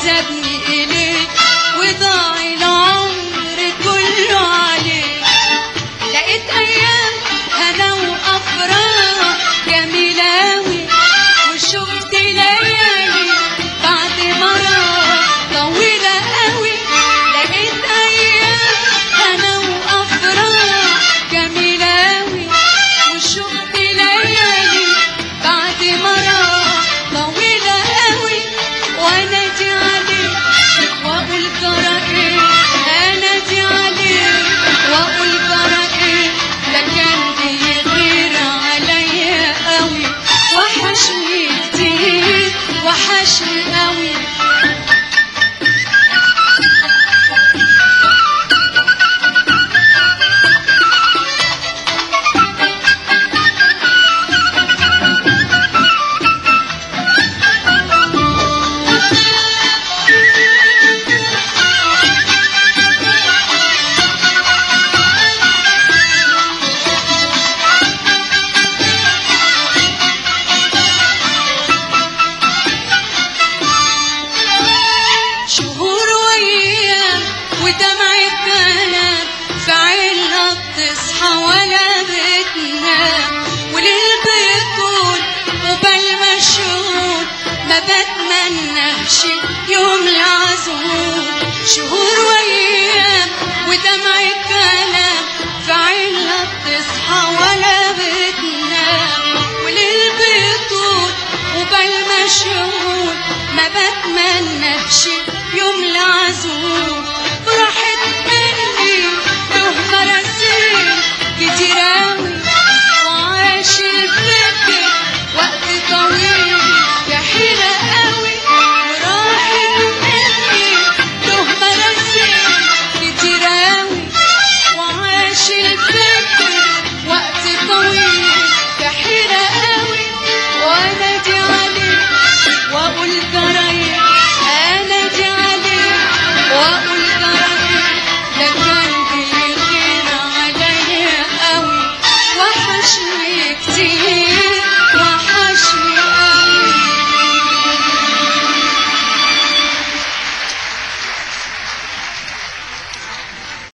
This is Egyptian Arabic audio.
سابني إليك وضاع العمر كله عليك لقيت أيام هنا وأفراح جميلة أوي وشفت ليالي بعد مرة طويلة أوي لقيت أيام هنا وأفراح جميلة أوي وشفت ليالي بعد مرة طويلة أوي وأنادي عليك وأقول جرى إيه أنادي عليك وأقول جرى إيه ده كان بيغير عليا أوي وحشني كتير وحشني أوي شهور وايام ودمع الكلام في عينها بتصحى ولا بتنام وليل بيطول وبال مشغول ما بتمناش يوم العزول شهور وايام ودمع الكلام في عينها بتصحى ولا بتنام وليل بيطول وبال مشغول ما بتمناش